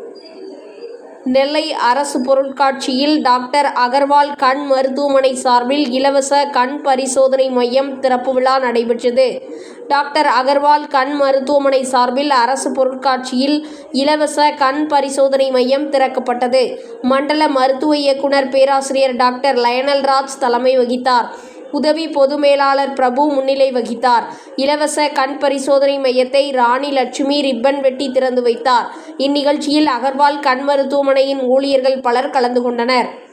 நெல்லை அரசு பொருட்காட்சியில் டாக்டர் அகர்வால் கண் மருத்துவமனை சார்பில் இலவச கண் பரிசோதனை மையம் திறப்பு விழா நடைபெற்றது டாக்டர் அகர்வால் கண் மருத்துவமனை சார்பில் அரசு பொருட்காட்சியில் இலவச கண் பரிசோதனை மையம் திறக்கப்பட்டது மண்டல மருத்துவ இயக்குனர் பேராசிரியர் டாக்டர் லயனல் ராஜ் தலைமை வகித்தார் உதவி பொது மேலாளர் பிரபு முன்னிலை வகித்தார் இலவச கண் பரிசோதனை மையத்தை ராணி லட்சுமி ரிப்பன் வெட்டி திறந்து வைத்தார் இந்நிகழ்ச்சியில் அகர்வால் கண் மருத்துவமனையின் ஊழியர்கள் பலர் கலந்து கொண்டனர்